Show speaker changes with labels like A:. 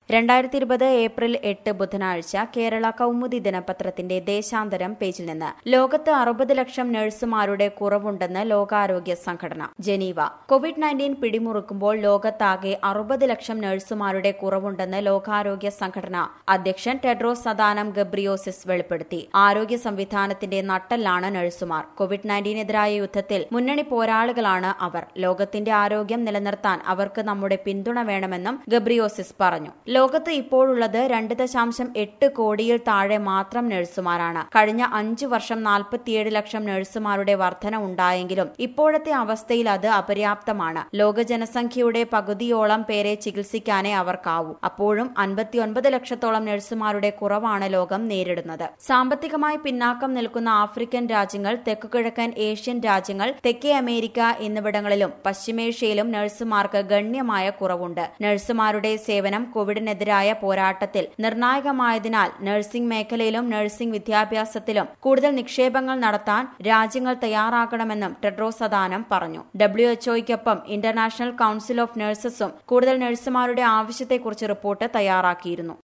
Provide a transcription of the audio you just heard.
A: രണ്ടായിരത്തി ഇരുപത് ഏപ്രിൽ എട്ട് ബുധനാഴ്ച കേരള കൗമുദി ദിനപത്രത്തിന്റെ ദേശാന്തരം പേജിൽ നിന്ന് ലോകത്ത് അറുപത് ലക്ഷം നഴ്സുമാരുടെ കുറവുണ്ടെന്ന് ലോകാരോഗ്യ സംഘടന ജനീവ കോവിഡ് നയൻറ്റീൻ പിടിമുറുക്കുമ്പോൾ ലോകത്താകെ അറുപത് ലക്ഷം നഴ്സുമാരുടെ കുറവുണ്ടെന്ന് ലോകാരോഗ്യ സംഘടന അധ്യക്ഷൻ ടെഡ്രോസ് സദാനം ഗബ്രിയോസിസ് വെളിപ്പെടുത്തി ആരോഗ്യ സംവിധാനത്തിന്റെ നട്ടെല്ലാണ് നഴ്സുമാർ കോവിഡ് നയൻറ്റീനെതിരായ യുദ്ധത്തിൽ മുന്നണി പോരാളികളാണ് അവർ ലോകത്തിന്റെ ആരോഗ്യം നിലനിർത്താൻ അവർക്ക് നമ്മുടെ പിന്തുണ വേണമെന്നും ഗബ്രിയോസിസ് പറഞ്ഞു ലോകത്ത് ഇപ്പോഴുള്ളത് രണ്ട് ദശാംശം എട്ട് കോടിയിൽ താഴെ മാത്രം നഴ്സുമാരാണ് കഴിഞ്ഞ അഞ്ചു വർഷം നാൽപ്പത്തിയേഴ് ലക്ഷം നഴ്സുമാരുടെ വർധന ഉണ്ടായെങ്കിലും ഇപ്പോഴത്തെ അവസ്ഥയിൽ അത് അപര്യാപ്തമാണ് ലോക ജനസംഖ്യയുടെ പകുതിയോളം പേരെ ചികിത്സിക്കാനേ അവർക്കാവൂ അപ്പോഴും അൻപത്തിയൊൻപത് ലക്ഷത്തോളം നഴ്സുമാരുടെ കുറവാണ് ലോകം നേരിടുന്നത് സാമ്പത്തികമായി പിന്നാക്കം നിൽക്കുന്ന ആഫ്രിക്കൻ രാജ്യങ്ങൾ തെക്കുകിഴക്കൻ ഏഷ്യൻ രാജ്യങ്ങൾ തെക്കേ അമേരിക്ക എന്നിവിടങ്ങളിലും പശ്ചിമേഷ്യയിലും നഴ്സുമാർക്ക് ഗണ്യമായ കുറവുണ്ട് നഴ്സുമാരുടെ സേവനം കോവിഡിനെതിരായ പോരാട്ടത്തിൽ നിർണായകമായതിനാൽ നഴ്സിംഗ് മേഖലയിലും നഴ്സിംഗ് വിദ്യാഭ്യാസത്തിലും കൂടുതൽ നിക്ഷേപങ്ങൾ നടത്താൻ രാജ്യങ്ങൾ തയ്യാറാകണമെന്നും ടെഡ്രോസ് അദാനം പറഞ്ഞു ഡബ്ല്യുഎച്ച്ഒയ്ക്കൊപ്പം ഇന്റർനാഷണൽ കൌൺസിൽ ഓഫ് നഴ്സസും കൂടുതൽ നഴ്സുമാരുടെ ആവശ്യത്തെക്കുറിച്ച് റിപ്പോർട്ട് തയ്യാറാക്കിയിരുന്നു